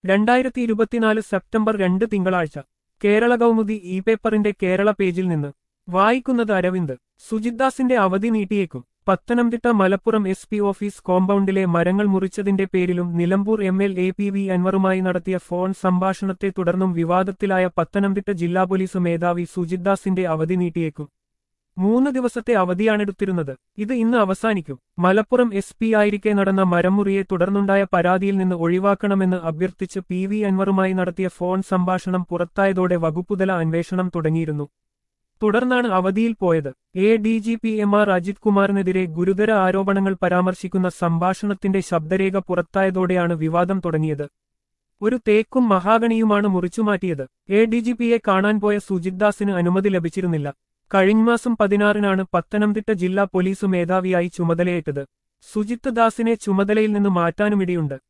രണ്ടായിരത്തി ഇരുപത്തിനാല് സെപ്റ്റംബർ രണ്ട് തിങ്കളാഴ്ച കേരള കൗമുദി ഇ പേപ്പറിന്റെ കേരള പേജിൽ നിന്ന് വായിക്കുന്നത് അരവിന്ദ് സുജിത്ദാസിന്റെ അവധി നീട്ടിയേക്കും Pathanamthitta Malappuram S P office കോമ്പൗണ്ടിലെ മരങ്ങൾ മുറിച്ചതിന്റെ പേരിലും Nilambur M L A P V അൻവറുമായി നടത്തിയ ഫോൺ സംഭാഷണത്തെ തുടർന്നും വിവാദത്തിലായ പത്തനംതിട്ട ജില്ലാ പോലീസ് മേധാവി സുജിത്ദാസിന്റെ അവധി നീട്ടിയേക്കും മൂന്ന് ദിവസത്തെ അവധിയാണെടുത്തിരുന്നത് ഇത് ഇന്ന് അവസാനിക്കും മലപ്പുറം എസ് പി ആയിരിക്കെ നടന്ന മരമുറിയെ തുടർന്നുണ്ടായ പരാതിയിൽ നിന്ന് ഒഴിവാക്കണമെന്ന് അഭ്യർത്ഥിച്ച് പി വി അൻവറുമായി നടത്തിയ ഫോൺ സംഭാഷണം പുറത്തായതോടെ വകുപ്പുതല അന്വേഷണം തുടങ്ങിയിരുന്നു തുടർന്നാണ് അവധിയിൽ പോയത് A D G P M R Ajith കുമാറിനെതിരെ ഗുരുതര ആരോപണങ്ങൾ പരാമർശിക്കുന്ന സംഭാഷണത്തിന്റെ ശബ്ദരേഖ പുറത്തായതോടെയാണ് വിവാദം തുടങ്ങിയത് ഒരു തേക്കും മഹാഗണിയുമാണ് മുറിച്ചുമാറ്റിയത് എ ഡി ജി പിയെ കാണാൻ പോയ സുജിത് ദാസിന് അനുമതി ലഭിച്ചിരുന്നില്ല കഴിഞ്ഞ മാസം പതിനാറിനാണ് പത്തനംതിട്ട ജില്ലാ പോലീസ് മേധാവിയായി ചുമതലയേറ്റത് സുജിത് ദാസിനെ ചുമതലയിൽ നിന്ന് മാറ്റാനുമിടയുണ്ട്